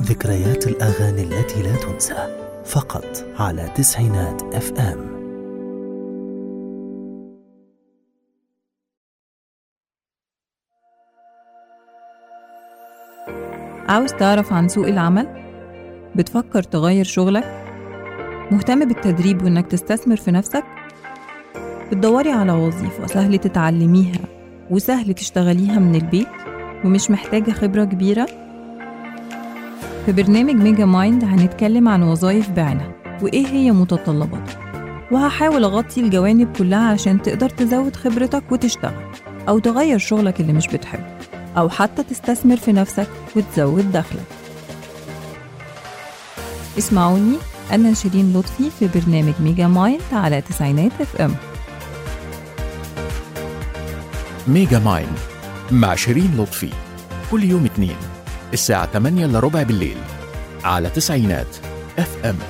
ذكريات الأغاني التي لا تنسى فقط على تسعينات اف ام عاوز تعرف عن سوق العمل؟ بتفكر تغير شغلك؟ مهتم بالتدريب وإنك تستثمر في نفسك؟ بتدوري على وظيفة سهل تتعلميها وسهل تشتغليها من البيت ومش محتاجة خبرة كبيرة؟ في برنامج ميجا مايند هنتكلم عن وظائف بعينها وإيه هي متطلباتها وهحاول أغطي الجوانب كلها عشان تقدر تزود خبرتك وتشتغل أو تغير شغلك اللي مش بتحبه أو حتى تستثمر في نفسك وتزود دخلك اسمعوني أنا شيرين لطفي في برنامج ميجا مايند على تسعينات اف ام ميجا مايند مع شيرين لطفي كل يوم اثنين الساعة 8 إلا ربع بالليل على تسعينات اف ام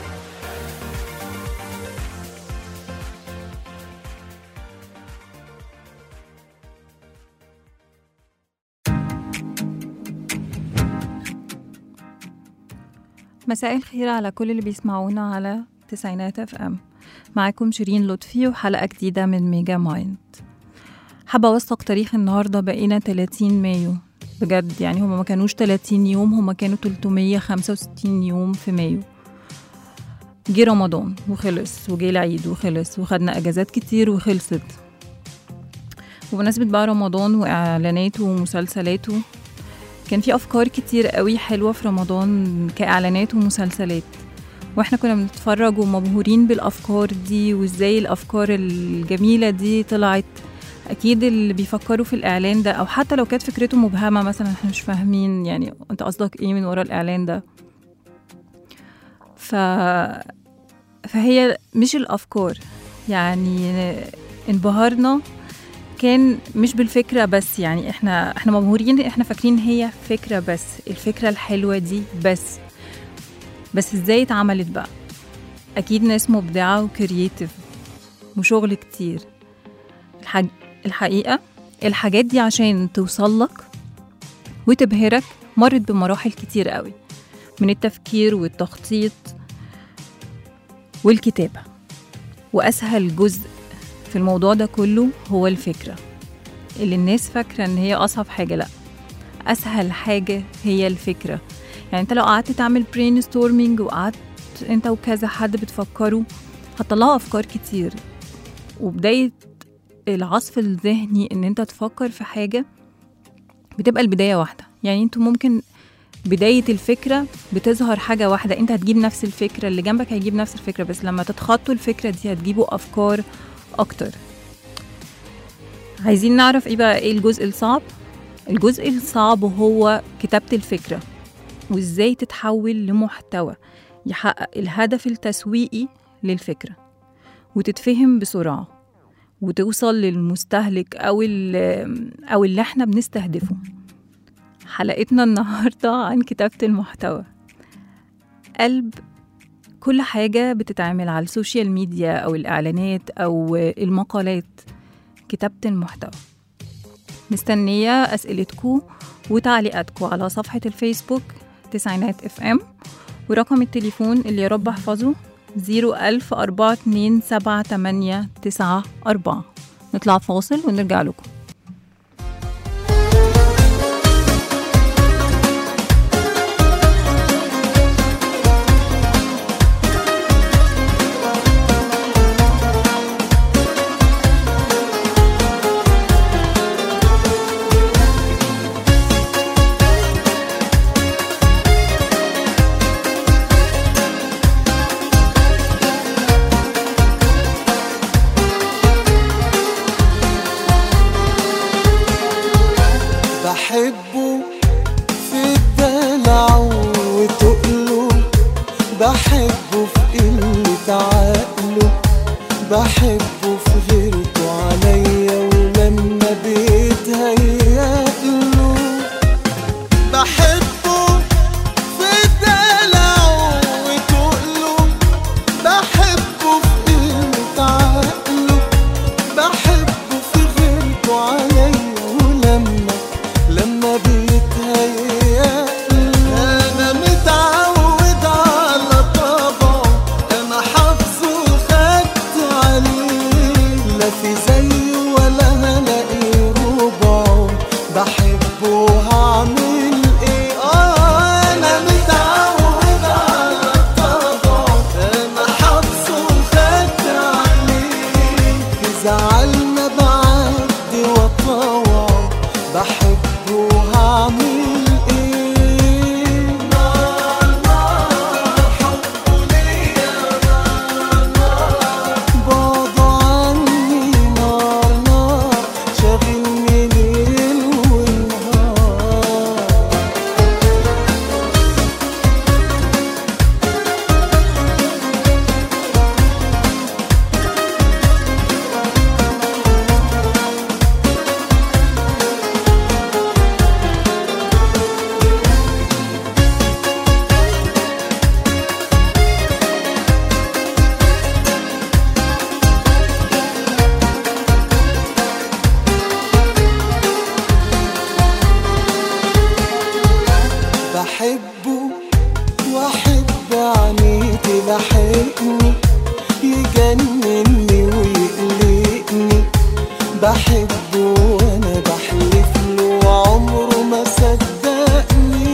مساء الخير على كل اللي بيسمعونا على تسعينات اف ام معاكم شيرين لطفي وحلقة جديدة من ميجا مايند حابة أوثق تاريخ النهاردة بقينا 30 مايو بجد يعني هما ما كانوش 30 يوم هما كانوا 365 يوم في مايو جه رمضان وخلص وجه العيد وخلص وخدنا اجازات كتير وخلصت وبمناسبة بقى رمضان واعلاناته ومسلسلاته كان في افكار كتير قوي حلوة في رمضان كاعلانات ومسلسلات واحنا كنا بنتفرج ومبهورين بالافكار دي وازاي الافكار الجميلة دي طلعت اكيد اللي بيفكروا في الاعلان ده او حتى لو كانت فكرته مبهمه مثلا احنا مش فاهمين يعني انت قصدك ايه من ورا الاعلان ده ف فهي مش الافكار يعني انبهرنا كان مش بالفكره بس يعني احنا احنا مبهورين احنا فاكرين هي فكره بس الفكره الحلوه دي بس بس ازاي اتعملت بقى اكيد ناس مبدعه وكرييتيف وشغل كتير الحاج... الحقيقة الحاجات دي عشان توصلك وتبهرك مرت بمراحل كتير قوي من التفكير والتخطيط والكتابة وأسهل جزء في الموضوع ده كله هو الفكرة اللي الناس فاكرة إن هي أصعب حاجة لأ أسهل حاجة هي الفكرة يعني أنت لو قعدت تعمل برين ستورمينج وقعدت أنت وكذا حد بتفكروا هتطلعوا أفكار كتير وبداية العصف الذهني ان انت تفكر في حاجة بتبقى البداية واحدة يعني انتوا ممكن بداية الفكرة بتظهر حاجة واحدة انت هتجيب نفس الفكرة اللي جنبك هيجيب نفس الفكرة بس لما تتخطوا الفكرة دي هتجيبوا أفكار أكتر عايزين نعرف ايه بقى ايه الجزء الصعب الجزء الصعب هو كتابة الفكرة وازاي تتحول لمحتوى يحقق الهدف التسويقي للفكرة وتتفهم بسرعه وتوصل للمستهلك او او اللي احنا بنستهدفه حلقتنا النهارده عن كتابه المحتوى قلب كل حاجه بتتعمل على السوشيال ميديا او الاعلانات او المقالات كتابه المحتوى مستنيه اسئلتكم وتعليقاتكم على صفحه الفيسبوك تسعينات اف ام ورقم التليفون اللي يا رب احفظه زيرو ألف أربعة اتنين سبعة تمانية تسعة أربعة نطلع فاصل ونرجع لكم بحبه في الدلع وتقله بحبه في قلة عقله بحبه في غيرته عليا ولما بيتهيأله بحبه في الدلع وتقله بحبه في قلة عقله بحبه في غيرته عليا ولما لما بيتهيأ انا متعود وهعمل ايه نار نار حبه ليا نار نار بعده عني نار نار شاغلني ليل ونهار بحبه واحب عينيتي لحقني يجنني ويقلقني بحبه وانا بحلف له عمره ما صدقني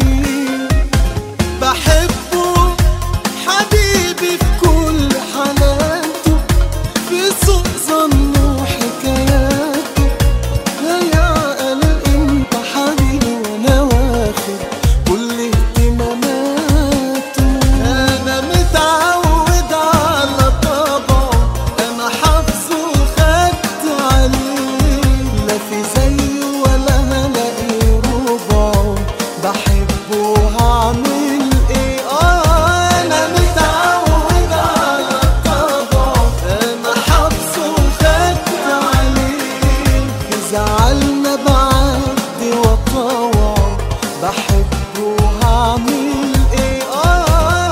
بحبه حبيبي في كل حالاته في سوء ظنه وحكاياته هيعقل انت حبيبي وانا واخد كل اهتماماته انا متعود على طبعه انا حافظه وخدت عليه لا في زيه ولا هلاقي ربعه بحبه وهعمل ايه اه انا متعود على طبعه انا حافظه وخدت عليه في زعلنا بعدي وطوعه بحبه وهعمل ايه اه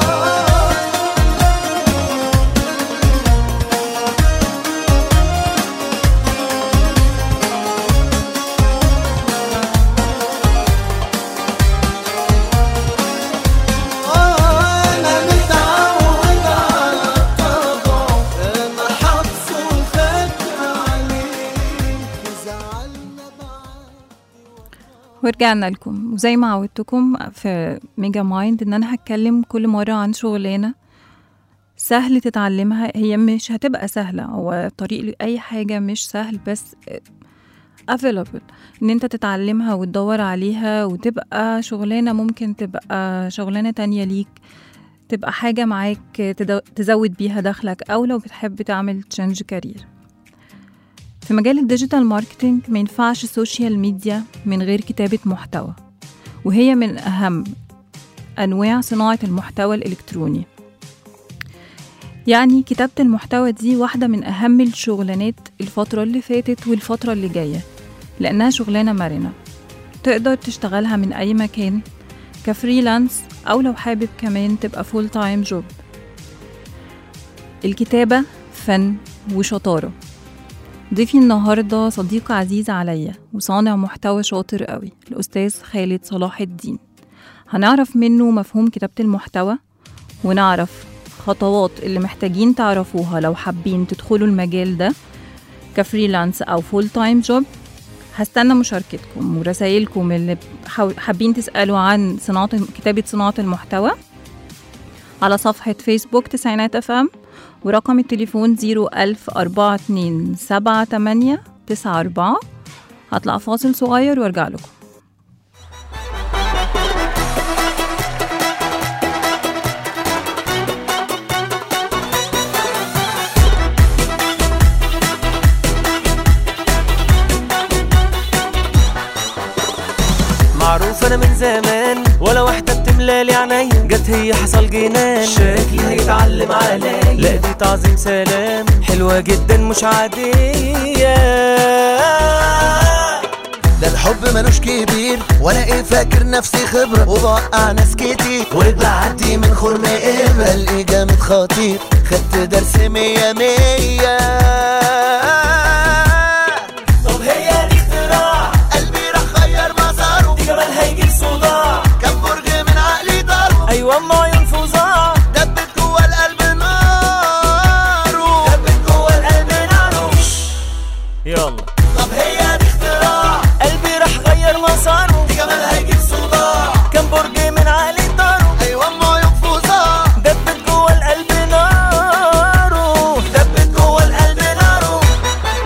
أنا متعود على طبعه أنا حافظه وخدت عليه زعلنا بعدي ورجعنا لكم وزي ما عودتكم في ميجا مايند ان انا هتكلم كل مرة عن شغلانة سهل تتعلمها هي مش هتبقى سهلة هو طريق لأي حاجة مش سهل بس available ان انت تتعلمها وتدور عليها وتبقى شغلانة ممكن تبقى شغلانة تانية ليك تبقى حاجة معاك تدو- تزود بيها دخلك أو لو بتحب تعمل تشنج كارير في مجال الديجيتال ماركتينج ما ينفعش السوشيال ميديا من غير كتابة محتوى وهي من أهم أنواع صناعة المحتوى الإلكتروني يعني كتابة المحتوى دي واحدة من أهم الشغلانات الفترة اللي فاتت والفترة اللي جاية لأنها شغلانة مرنة تقدر تشتغلها من أي مكان كفريلانس أو لو حابب كمان تبقى فول تايم جوب الكتابة فن وشطارة ضيفي النهاردة صديق عزيز عليا وصانع محتوى شاطر قوي الأستاذ خالد صلاح الدين هنعرف منه مفهوم كتابة المحتوى ونعرف خطوات اللي محتاجين تعرفوها لو حابين تدخلوا المجال ده كفريلانس أو فول تايم جوب هستنى مشاركتكم ورسايلكم اللي حاو- حابين تسألوا عن صناعة كتابة صناعة المحتوى على صفحة فيسبوك تسعينات اف ام ورقم التليفون 0104278 هطلع فاصل صغير وارجع لكم معروف انا من زمان ولا واحدة بتملالي عينيا جت هي حصل جنان شكلي هيتعلم عليا لا دي تعظيم سلام حلوة جدا مش عادية ده الحب ملوش كبير وانا ايه فاكر نفسي خبرة وبوقع ناس كتير وبعدي من خرم ابرة الاقي جامد خطير خدت درس مية مية طب هي دي اختراع قلبي راح غير مساره دي جمال هيجيب صداع كم برج من عقلي ضربه ايوه اما عيون فظاع دبت جوه القلب ناره دبت جوه القلب ناره يلا طب هي دي اختراع قلبي راح غير مساره دي جمال هيجيب صداع كم برج من عقلي داره ايوه ما ينفذها دبت جوه القلب ناره دبت جوه القلب ناره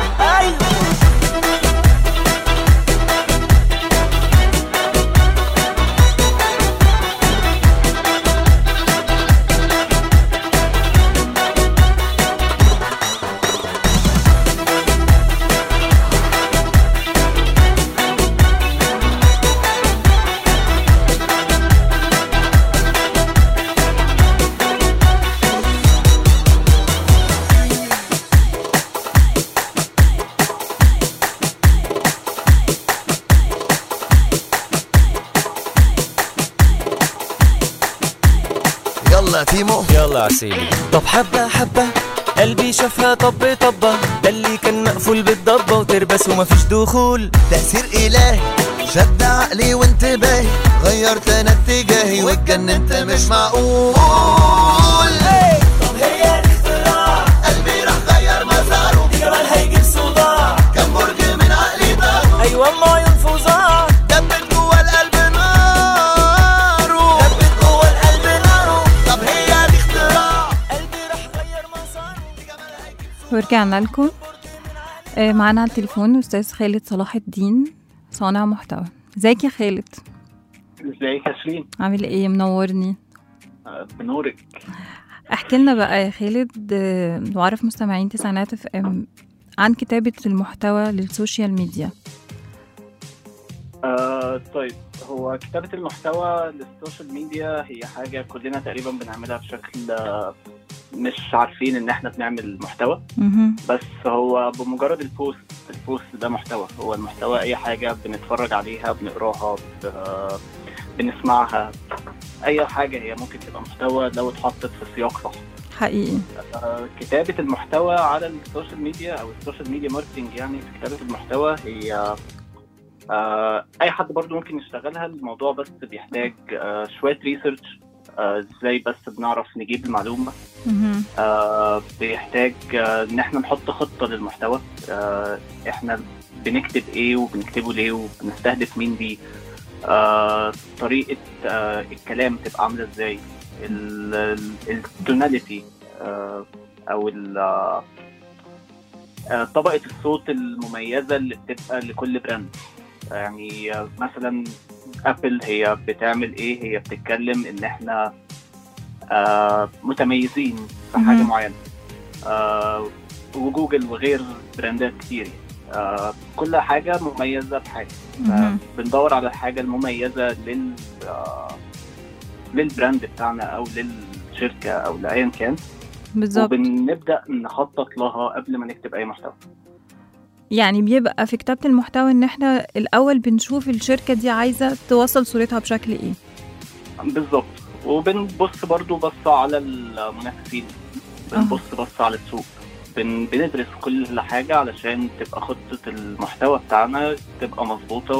يلا تيمو يلا عسيلي طب حبة حبة قلبي شافها طب طبة ده اللي كان مقفول بالضبة وتربس ومفيش دخول تأثير إلهي شد عقلي وانتباهي غيرت انا اتجاهي واتجننت مش معقول طب هي دي اختراع قلبي راح غير مساره دي جمال هيجيب صداع كم برج من عقلي طاروا ايوه ما عيون فظاع دبت جوه القلب ناره دبت جوه القلب ناره طب هي دي اختراع قلبي راح غير مساره ورجعنا لكم آه، معانا على التليفون أستاذ خالد صلاح الدين صانع محتوى ازيك يا خالد ازيك يا شيرين عامل ايه منورني آه، بنورك احكي لنا بقى يا خالد آه، وعرف مستمعين تسعينات اف ام عن كتابة المحتوى للسوشيال ميديا آه طيب هو كتابة المحتوى للسوشيال ميديا هي حاجة كلنا تقريبا بنعملها بشكل آه، مش عارفين ان احنا بنعمل محتوى مهم. بس هو بمجرد البوست البوست ده محتوى هو المحتوى اي حاجة بنتفرج عليها بنقراها ب- بنسمعها اي حاجة هي ممكن تبقى محتوى لو اتحطت في سياق صح حقيقي آه، كتابة المحتوى على السوشيال ميديا أو السوشيال ميديا ماركتنج يعني في كتابة المحتوى هي آه، أي حد برضو ممكن يشتغلها الموضوع بس بيحتاج آه، شوية ريسيرش ازاي بس بنعرف نجيب المعلومة مهم. آه، بيحتاج آه، ان احنا نحط خطة للمحتوى آه، احنا بنكتب ايه وبنكتبه ليه وبنستهدف مين بيه آه، طريقة آه، الكلام تبقى عاملة ازاي التوناليتي او ال- آه، آه، طبقة الصوت المميزة اللي بتبقى لكل براند يعني آه، مثلا ابل هي بتعمل ايه هي بتتكلم ان احنا آه، متميزين في حاجه مهم. معينه آه، وجوجل وغير براندات كتير آه، كل حاجه مميزه بحاجه مهم. بندور على الحاجه المميزه لل آه، للبراند بتاعنا او للشركه او لايا كان بالظبط وبنبدا نخطط لها قبل ما نكتب اي محتوى يعني بيبقى في كتابة المحتوى ان احنا الاول بنشوف الشركة دي عايزة توصل صورتها بشكل ايه بالظبط وبنبص برضو بصة على المنافسين بنبص بصة على السوق بن بندرس كل حاجة علشان تبقى خطة المحتوى بتاعنا تبقى مظبوطة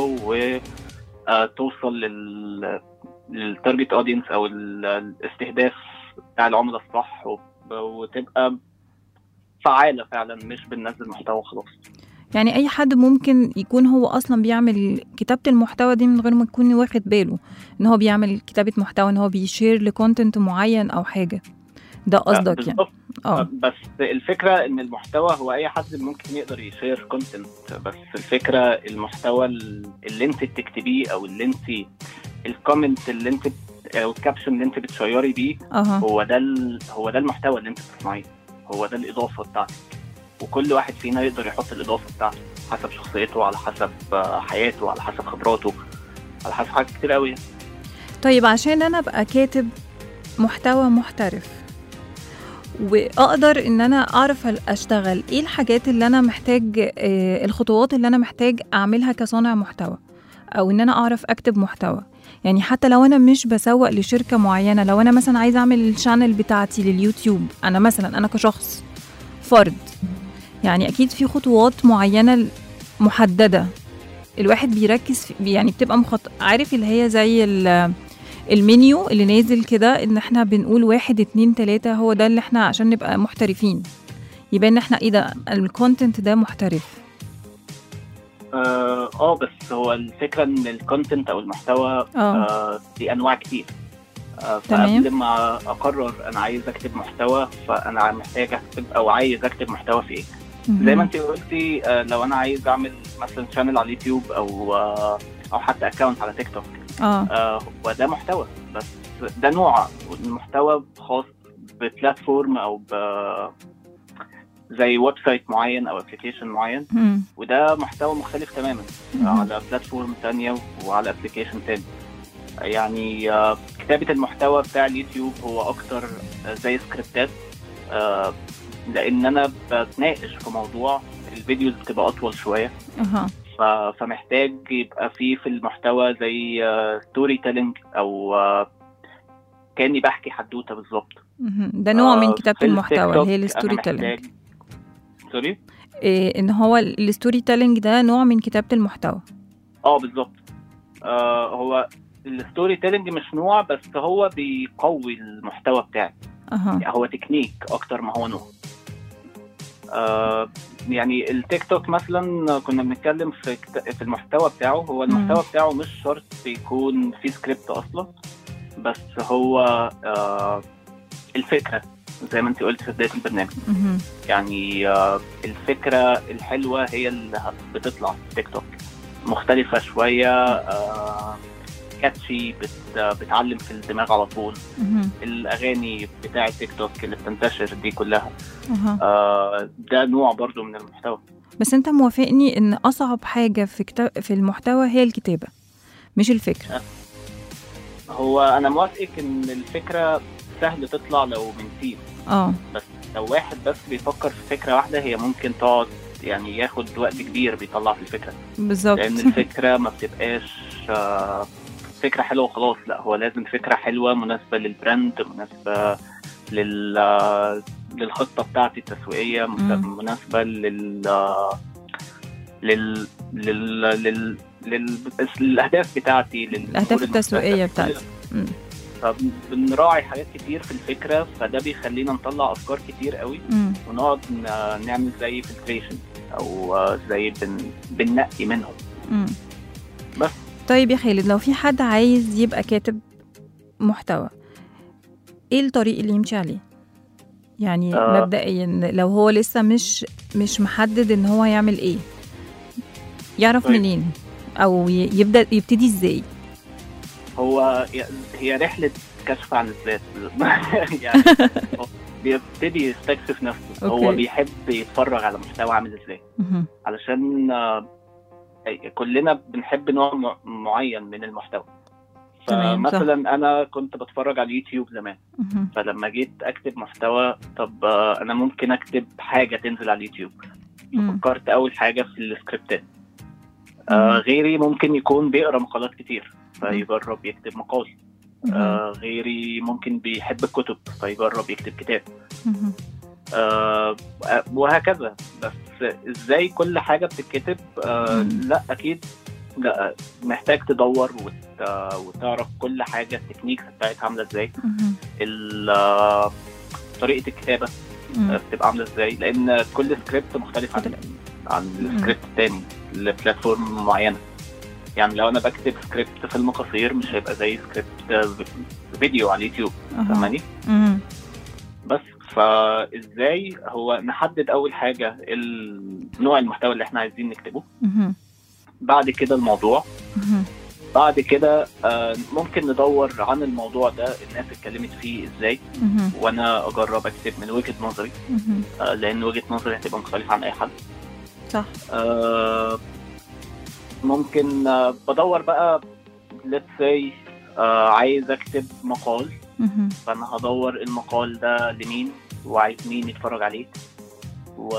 وتوصل لل للتارجت اودينس او ال- الاستهداف بتاع العملاء الصح وب- وتبقى فعالة فعلا مش بننزل محتوى وخلاص يعني اي حد ممكن يكون هو اصلا بيعمل كتابة المحتوى دي من غير ما يكون واخد باله ان هو بيعمل كتابة محتوى ان هو بيشير لكونتنت معين او حاجة ده قصدك يعني بالظبط اه بس الفكره ان المحتوى هو اي حد ممكن يقدر يشير كونتنت بس الفكره المحتوى اللي انت بتكتبيه او اللي انت الكومنت اللي انت او الكابشن اللي انت بتشيري بيه اها هو ده ال- هو ده المحتوى اللي انت بتصنعيه هو ده الاضافه بتاعتك وكل واحد فينا يقدر يحط الاضافه بتاعته حسب شخصيته على حسب آه، حياته على حسب خبراته على حسب حاجات كتير قوي طيب عشان انا ابقى كاتب محتوى محترف واقدر ان انا اعرف اشتغل ايه الحاجات اللي انا محتاج آه، الخطوات اللي انا محتاج اعملها كصانع محتوى او ان انا اعرف اكتب محتوى يعني حتى لو انا مش بسوق لشركه معينه لو انا مثلا عايزه اعمل الشانل بتاعتي لليوتيوب انا مثلا انا كشخص فرد يعني اكيد في خطوات معينه محدده الواحد بيركز في يعني بتبقى مخط... عارف اللي هي زي ال- المنيو اللي نازل كده ان احنا بنقول واحد اتنين تلاتة هو ده اللي احنا عشان نبقى محترفين يبان ان احنا ايه ده الكونتنت ده محترف اه آه، بس هو الفكره ان الكونتنت او المحتوى اه آه دي انواع كتير آه تمام. فقبل ما اقرر انا عايز اكتب محتوى فانا محتاج اكتب او عايز اكتب محتوى في ايه زي ما انت قلتي آه لو انا عايز اعمل مثلا شانل على اليوتيوب او آه او حتى اكونت على تيك توك اه آه هو ده محتوى بس ده نوع المحتوى خاص ببلاتفورم او ب زي ويب سايت معين او ابلكيشن معين مم. وده محتوى مختلف تماما مهم. على بلاتفورم تانية وعلى ابلكيشن تاني يعني آه، كتابة المحتوى بتاع اليوتيوب هو أكتر آه، زي سكريبتات آه، لأن أنا بتناقش في موضوع الفيديوز بتبقى أطول شوية اها ف- فمحتاج يبقى فيه في المحتوى زي ستوري تيلينج أو آه، كاني بحكي حدوته بالظبط مهم. ده نوع من آه، كتابة في المحتوى التيك توك اللي هي أنا الستوري تيلينج محتاج- سوري إيه ان هو الستوري تيلينج ده نوع من كتابة المحتوى اه بالظبط آه هو الستوري تيلينج مش نوع بس هو بيقوي المحتوى بتاعي اها يعني هو تكنيك اكتر ما هو نوع آه يعني التيك توك مثلا كنا بنتكلم في كت- في المحتوى بتاعه هو المحتوى بتاعه مش شرط يكون فيه سكريبت اصلا بس هو آه الفكره زي ما انت قلت في بدايه البرنامج مهم. يعني آه، الفكرة الحلوة هي اللي بتطلع في تيك توك مختلفة شوية آه، كاتشي بت بتعلم في الدماغ على طول مهم. الأغاني بتاع تيك توك اللي بتنتشر دي كلها اها آه، ده نوع برضو من المحتوى بس انت موافقني ان اصعب حاجة في كتاب في المحتوى هي الكتابة مش الفكرة هو أنا موافقك إن الفكرة سهل تطلع لو من تيم اه بس لو واحد بس بيفكر في فكرة واحدة هي ممكن تقعد يعني ياخد وقت كبير بيطلع في الفكرة بالظبط لان الفكره ما بتبقاش آه، فكره حلوه وخلاص لا هو لازم فكره حلوه مناسبه للبراند مناسبه لل آه، للخطه بتاعتي التسويقيه مم. مناسبه لل آه، لل لل لل لل- للاهداف بتاعتي لل- الأهداف التسويقية بتاعتي. مم. فبنراعي حاجات كتير في الفكره فده بيخلينا نطلع افكار كتير قوي مم. ونقعد ن- نعمل زي فلتريشن او آه، زي بن بننقي منهم مم. بس. طيب يا خالد لو في حد عايز يبقى كاتب محتوى ايه الطريق اللي يمشي عليه يعني آه. مبدئيا لو هو لسه مش مش محدد ان هو يعمل ايه يعرف طيب. منين او ي- يبدا يبتدي ازاي هو ي- هي رحلة كشف عن الذات يعني هو بيبتدي يستكشف نفسه هو أوكي. بيحب يتفرج على محتوى عامل ازاي مهم. علشان آه، كلنا بنحب نوع م- معين من المحتوى تمام، صح. فمثلا انا كنت بتفرج على اليوتيوب زمان مهم. فلما جيت اكتب محتوى طب آه، انا ممكن اكتب حاجه تنزل على اليوتيوب مم. فكرت اول حاجه في السكريبتات آه مم. غيري ممكن يكون بيقرا مقالات كتير فيجرب يكتب مقال مهم. آه غيري ممكن بيحب الكتب فيجرب يكتب كتاب مهم. آه وهكذا بس ازاي كل حاجه بتتكتب آه مم. لا اكيد لا محتاج تدور وت... وتعرف كل حاجه التكنيكس بتاعتها عامله ازاي مهم. ال- آه، طريقه الكتابه مم. آه، بتبقى عامله ازاي لان كل سكريبت مختلف عن عن السكريبت التاني لبلاتفورم معينه يعني لو انا بكتب سكريبت فيلم قصير مش هيبقى زي سكريبت آه، فيديو على اليوتيوب أها. فاهماني مم. بس فازاي هو نحدد اول حاجه ال- نوع المحتوى اللي احنا عايزين نكتبه مهم. بعد كده الموضوع مهم. بعد كده آه، ممكن ندور عن الموضوع ده الناس اتكلمت فيه ازاي مهم. وانا اجرب اكتب من وجهه نظري مهم. آه، لان وجهه نظري هتبقى مختلفه عن اي حد صح آه، ممكن آه، بدور بقى let's say آه، عايز اكتب مقال مهم. فانا هدور المقال ده لمين وعايز مين يتفرج عليه و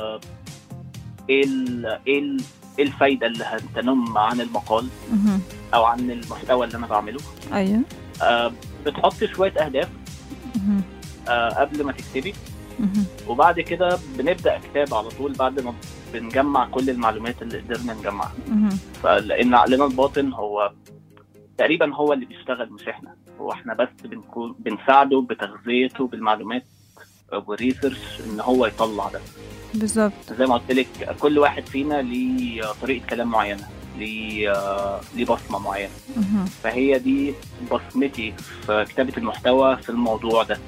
ايه ال... ايه ال... ايه الفايده اللي هتنم عن المقال مهم. او عن المحتوى اللي انا بعمله ايوه آه بتحط شويه اهداف مهم. آه قبل ما تكتبي مهم. وبعد كده بنبدا كتاب على طول بعد ما بنجمع كل المعلومات اللي قدرنا نجمعها مهم. فلان عقلنا الباطن هو تقريبا هو اللي بيشتغل مش احنا هو احنا بس بنكون بنساعده بتغذيته بالمعلومات والريسيرش ان هو يطلع ده بالظبط زي ما قلت لك كل واحد فينا ليه طريقه كلام معينه ليه آه، ليه بصمه معينه مهم. فهي دي بصمتي في كتابه المحتوى في الموضوع ده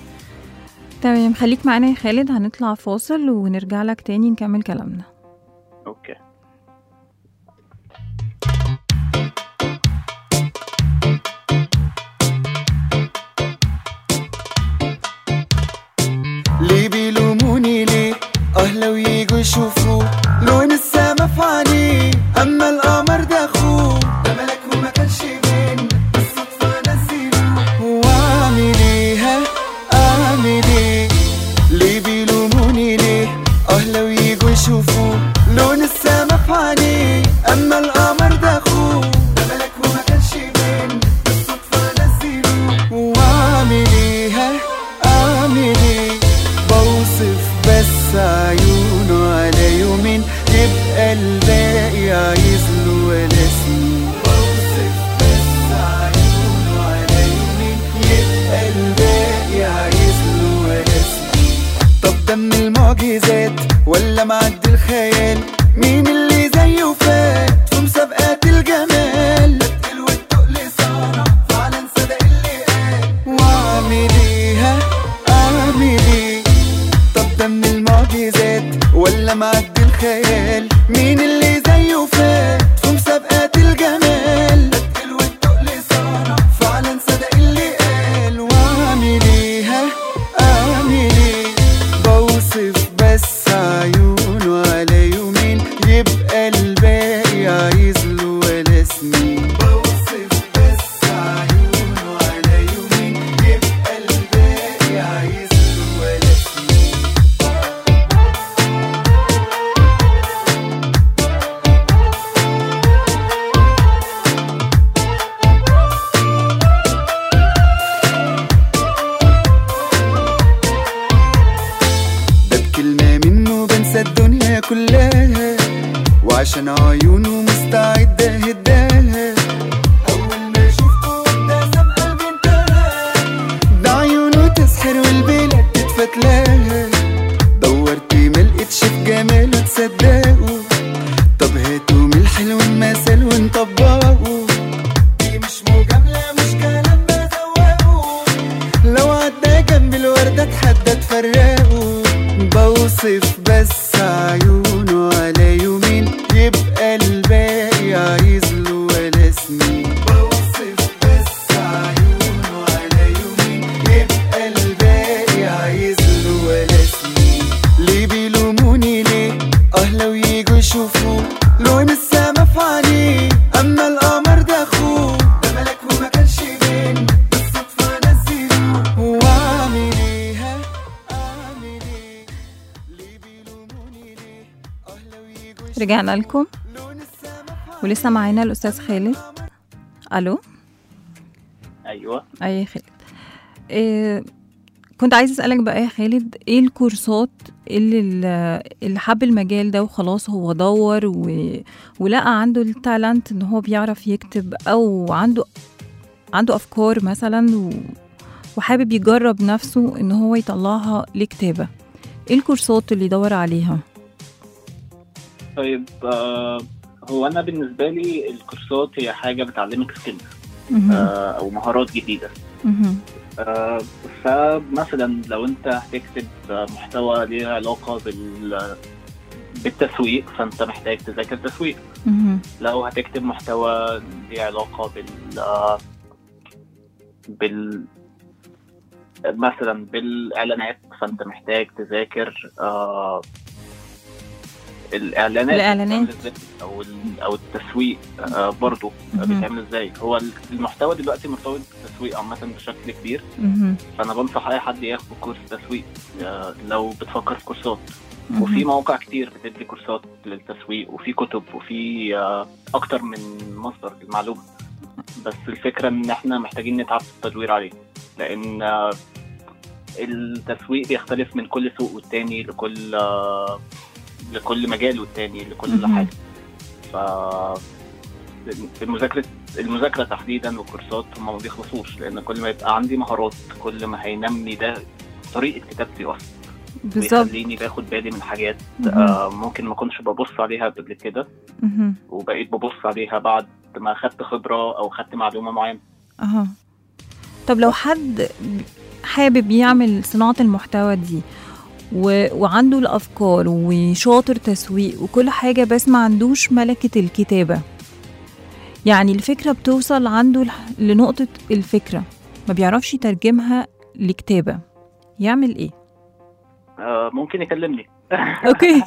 تمام خليك معانا يا خالد هنطلع فاصل ونرجع لك تاني نكمل كلامنا اوكي ليه بيلوموني ليه اه لو يجوا يشوفوا لون السما في عينيه اما القمر ده اخوه ده ملك وما كانش بين بالصدفه نزلوه واعمل ايه ها اعمل ايه ليه بيلوموني ليه اه لو يجوا يشوفوا رجعنا لكم ولسه معانا الأستاذ خالد ألو ايوه أي يا خالد إيه كنت عايز أسألك بقى يا خالد إيه الكورسات اللي ال- اللي حب المجال ده وخلاص هو دور و... ولقى عنده التالنت إن هو بيعرف يكتب أو عنده عنده أفكار مثلا و... وحابب يجرب نفسه إن هو يطلعها لكتابة إيه الكورسات اللي يدور عليها؟ طيب آه هو انا بالنسبه لي الكورسات هي حاجه بتعلمك سكيلز مهم. آه او مهارات جديده مهم. آه فمثلا لو انت هتكتب آه، محتوى ليه علاقه بال بالتسويق فانت محتاج تذاكر تسويق مهم. لو هتكتب محتوى ليه علاقه بال آه، بال مثلا بالاعلانات فانت محتاج تذاكر آه الاعلانات الإعلانات. بتتعمل إزاي، او ال- او التسويق آه برضه مهم. بيتعمل ازاي هو المحتوى دلوقتي مرتبط بالتسويق عامه بشكل كبير مهم. فانا بنصح اي حد ياخد كورس تسويق آه، لو بتفكر في كورسات مهم. وفي مواقع كتير بتدي كورسات للتسويق وفي كتب وفي آه، اكتر من مصدر للمعلومه بس الفكره ان احنا محتاجين نتعب في التدوير عليه لان آه، التسويق بيختلف من كل سوق والتاني لكل آه، لكل مجال والتاني لكل مهم. حاجه ف المذاكره المذاكره تحديدا والكورسات هم ما بيخلصوش لان كل ما يبقى عندي مهارات كل ما هينمي ده طريقه كتابتي اصلا بالظبط ويخليني باخد بالي من حاجات مهم. آه ممكن ما كنتش ببص عليها قبل كده مهم. وبقيت ببص عليها بعد ما خدت خبره او خدت معلومه معينه اها طب لو حد حابب يعمل صناعة المحتوى دي و... وعنده الأفكار وشاطر تسويق وكل حاجة بس ما عندوش ملكة الكتابة يعني الفكرة بتوصل عنده لح- لنقطة الفكرة ما بيعرفش يترجمها لكتابة يعمل ايه؟ آه ممكن يكلمني اوكي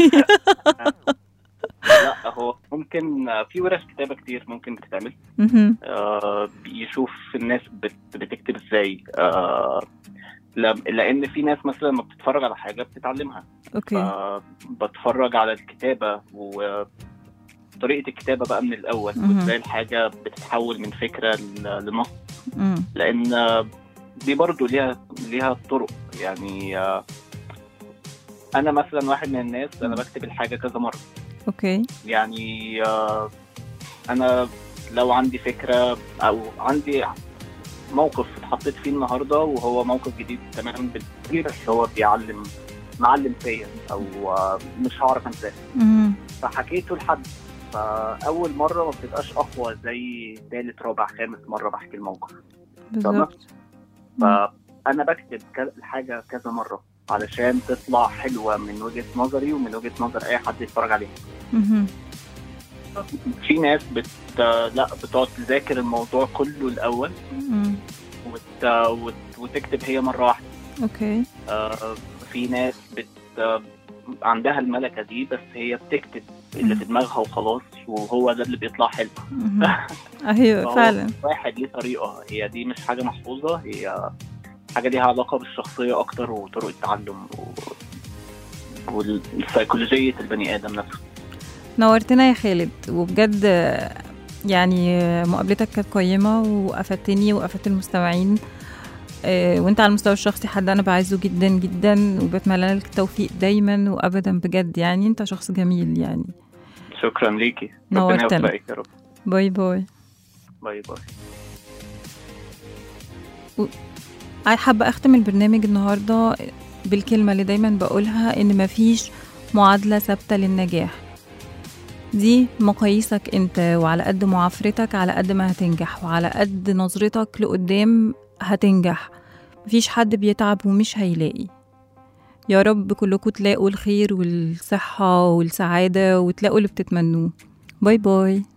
لا هو ممكن آه، في ورش كتابه كتير ممكن تتعمل مهم. آه يشوف الناس بت بتكتب ازاي آه لم- لان في ناس مثلا لما بتتفرج على حاجه بتتعلمها اوكي بتفرج على الكتابة وطريقة الكتابة بقى من الأول مهم. وازاي الحاجة بتتحول من فكرة ل- لنص مم. لأن دي برضو ليها ليها طرق يعني آه، أنا مثلا واحد من الناس أنا بكتب الحاجة كذا مرة اوكي يعني آه، أنا لو عندي فكرة أو عندي موقف اتحطيت فيه النهارده وهو موقف جديد تماما بالنسبه لي بس هو بيعلم معلم فيا او آه، مش هعرف انساه مهم. فحكيته لحد فاول مره ما بتبقاش اقوى زي ثالث رابع خامس مره بحكي الموقف بالظبط فانا بكتب ك- الحاجه كذا مره علشان تطلع حلوه من وجهه نظري ومن وجهه نظر اي حد يتفرج عليها مهم. في ناس بت لا بتقعد تذاكر الموضوع كله الاول مم. وت... وت... وتكتب هي مره واحده اوكي آه، في ناس بت آه، عندها الملكه دي بس هي بتكتب اللي في دماغها وخلاص وهو ده اللي بيطلع حلو مهم. ايوه فهو فعلا واحد ليه طريقه هي دي مش حاجه محفوظه هي حاجه ليها علاقه بالشخصيه اكتر وطرق التعلم و... والسيكولوجيه البني ادم نفسه نورتنا يا خالد وبجد يعني مقابلتك كانت قيمة وأفدتني وأفدت المستمعين آه، وانت على المستوى الشخصي حد انا بعزه جدا جدا وبتمنى لك التوفيق دايما وابدا بجد يعني انت شخص جميل يعني شكرا ليكي ربنا نورتنا. يوفقك يا رب باي باي باي باي عاي- حابة أختم البرنامج النهاردة بالكلمة اللي دايما بقولها إن مفيش معادلة ثابتة للنجاح دي مقاييسك انت وعلى قد معافرتك على قد ما هتنجح وعلى قد نظرتك لقدام هتنجح مفيش حد بيتعب ومش هيلاقي يا رب كلكم تلاقوا الخير والصحة والسعادة وتلاقوا اللي بتتمنوه باي باي